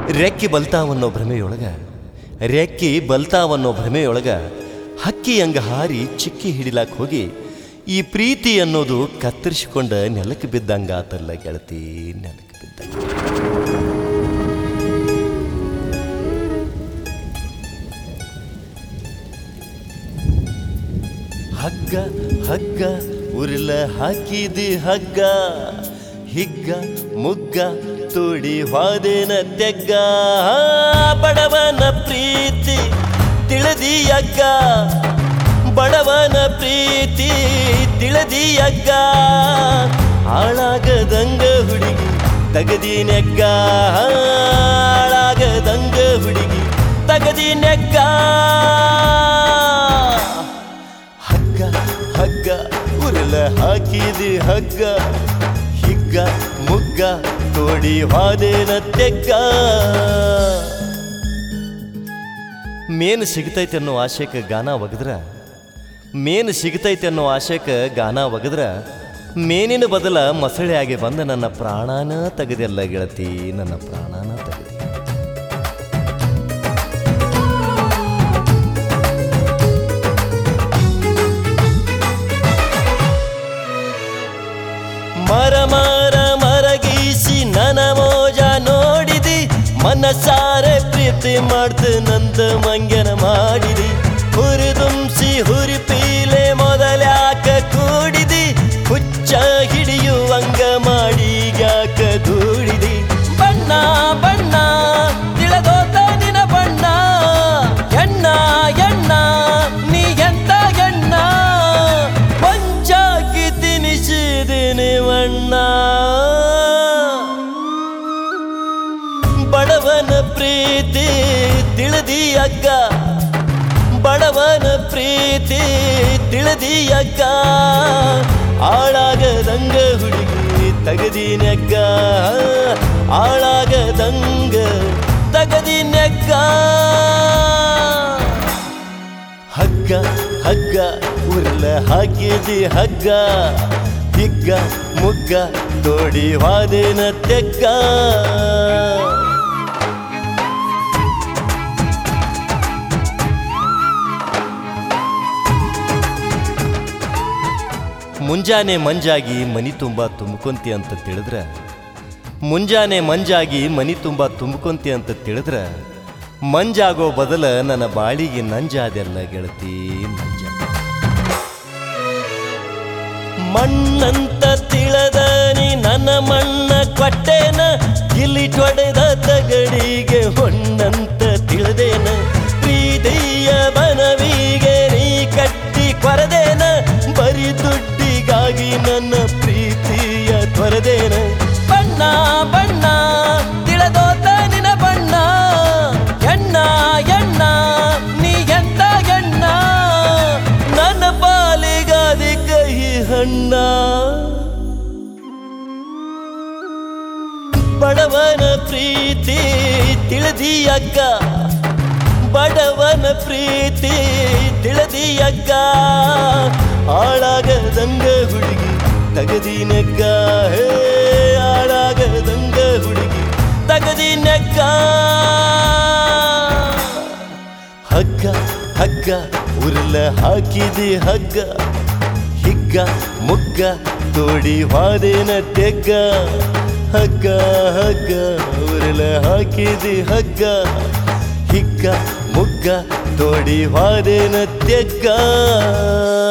ರೆಕ್ಕಿ ಬಲ್ತಾವನ್ನೋ ಭ್ರಮೆಯೊಳಗ ರೆಕ್ಕಿ ಬಲ್ತಾವನ್ನೋ ಭ್ರಮೆಯೊಳಗ ಹಕ್ಕಿ ಹಂಗ ಹಾರಿ ಚಿಕ್ಕಿ ಹಿಡಿಲಾಕ್ ಹೋಗಿ ಈ ಪ್ರೀತಿ ಅನ್ನೋದು ಕತ್ತರಿಸಿಕೊಂಡ ನೆಲಕ್ಕೆ ಬಿದ್ದಂಗಾತಲ್ಲ ಗೆಳತಿ ನೆಲಕ್ಕೆ ಬಿದ್ದಂಗ ಹಗ್ಗ ಹಗ್ಗ ಉರ್ಲ ಹಾಕಿದಿ ಹಗ್ಗ ಹಿಗ್ಗ ಮುಗ್ಗ ತೋಡಿ ಹಾದೇನ ತೆಗ್ಗ ಬಡವನ ಪ್ರೀತಿ ತಿಳಿದಿಯಗ್ಗ ಬಡವನ ಪ್ರೀತಿ ತಿಳಿದಿಯಗ್ಗ ಹಾಳಾಗದಂಗ ಹುಡುಗಿ ತಗದಿ ನೆಗ್ಗ ಹಾಳಾಗದಂಗ ಹುಡುಗಿ ತಗದಿ ನೆಗ್ಗ ಹಗ್ಗ ಹಗ್ಗ ಉರಲ ಹಾಕಿದಿ ಹಗ್ಗ ಹಿಗ್ಗ ಮುಗ್ಗ ತೋಡಿ ಹಾದೇನ ತೆಗ್ಗ ಮೇನ್ ಸಿಗ್ತೈತೆ ಅನ್ನೋ ಆಶಯಕ್ಕೆ ಗಾನ ಒಗದ್ರ ಮೇನ್ ಸಿಗ್ತೈತೆ ಅನ್ನೋ ಆಶಯಕ್ಕೆ ಗಾನ ಒಗದ್ರ ಮೇನಿನ ಬದಲ ಮಸಳೆಯಾಗಿ ಬಂದ ನನ್ನ ಪ್ರಾಣನ ತೆಗೆದೆಲ್ಲ ಗೆಳತಿ ನನ್ನ ಪ್ರಾಣನ ತೆಗೆದಿ ಮರ ಮರ ಮರಗೀಸಿ ನನ ಮೋಜ ನೋಡಿದಿ ಮನಸಾರೆ ಪ್ರೀತಿ ಮಾಡ್ತು ನಂದ ಮಂಗನ ಮಾಡಿದಿ ಹುರಿದುಂಸಿ ಹುರಿ ಪೀಲೆ ಮೊದಲ್ಯಾಕ ಕೂಡಿದಿ ಹುಚ್ಚ ಹಿಡಿಯುವಂಗ ಮಾಡಿ ಯಾಕ ದೂಡಿದಿ ಬಣ್ಣ ಬಣ್ಣ ತಿಳದೋತ ನಿನ ಬಣ್ಣ ಎಣ್ಣ ಎಣ್ಣ ನೀ ಎಂತ ಎಣ್ಣ ಪಂಚಾಕಿ ತಿನಿಸಿದಿನಿ ಬಣ್ಣ ಬಡವನ ಪ್ರೀತಿ ತಿಳಿದಿ ಅಗ್ಗ ಬಡವನ ಪ್ರೀತಿ ತಿಳಿದಿ ಅಗ್ಗ ಆಳಾಗದಂಗ ಹುಡುಗಿ ತಗದಿ ನೆಗ್ಗ ಆಳಾಗದಂಗ ತಗದಿ ನೆಗ್ಗ ಹಗ್ಗ ಹಗ್ಗ ಉರ್ಲ ಹಾಕಿದಿ ಹಗ್ಗ ಹಿಗ್ಗ ಮುಗ್ಗ ತೋಡಿ ವಾದೇನ ತೆಗ್ಗ ಮುಂಜಾನೆ ಮಂಜಾಗಿ ಮನಿ ತುಂಬ ತುಂಬ್ಕೊಂತಿ ಅಂತ ತಿಳಿದ್ರ ಮುಂಜಾನೆ ಮಂಜಾಗಿ ಮನಿ ತುಂಬ ತುಂಬ್ಕೊಂತಿ ಅಂತ ತಿಳಿದ್ರ ಮಂಜಾಗೋ ಬದಲ ನನ್ನ ಬಾಳಿಗೆ ನಂಜಾದೆಲ್ಲ ಗೆಳತಿ ನಂಜ ಮಣ್ಣಂತ ತಿಳದ ನೀ ನನ್ನ ಮಣ್ಣ ಕೊಟ್ಟೇನ ಇಲ್ಲಿ ತೊಡೆದ ತಗಡಿಗೆ ಹೊಣ್ಣಂತ ತಿಳಿದೇನ ಪ್ರೀತಿಯ ಬನವಿಗೆ ನೀ ಕಟ್ಟಿ ಕೊರದೇನ ಬರೀ ದುಡ್ಡಿಗಾಗಿ ನನ್ನ ಪ್ರೀತಿಯ ತೊರೆದೇನ ಬಣ್ಣ ಬಣ್ಣ ತಿಳದೋತ ನಿನ ಬಣ್ಣ ಎಣ್ಣ ಎಣ್ಣ ನೀ ಎಂತ ಎಣ್ಣ ನನ್ನ ಪಾಲಿಗಾದಿ ಕಹಿ ಹಣ್ಣ ಬಡವನ ಪ್ರೀತಿ ತಿಳಿದಿ ಅಗ್ಗ ಬಡವನ ಪ್ರೀತಿ ತಿಳಿದಿ ಅಗ್ಗ ಆಳಾಗದಂಗ ಹುಡುಗಿ ತಗದಿ ನೆಗ್ಗ ಹೇ ಆಳಾಗದಂಗ ಹುಡುಗಿ ತಗದಿ ನೆಗ್ಗ ಹಗ್ಗ ಹಗ್ಗ ಉರ್ಲ ಹಾಕಿದಿ ಹಗ್ಗ ಹಿಗ್ಗ ಮುಗ್ಗ ತೋಡಿ ವಾದೇನ ತೆಗ್ಗ ಹಗ್ಗ ಹಗ್ಗ ಉರ್ಲ ಹಾಕಿದಿ ಹಗ್ಗ ಹಿಗ್ಗ ಮುಗ್ಗ ತೋಡಿ ವಾದೇನ ತೆಗ್ಗ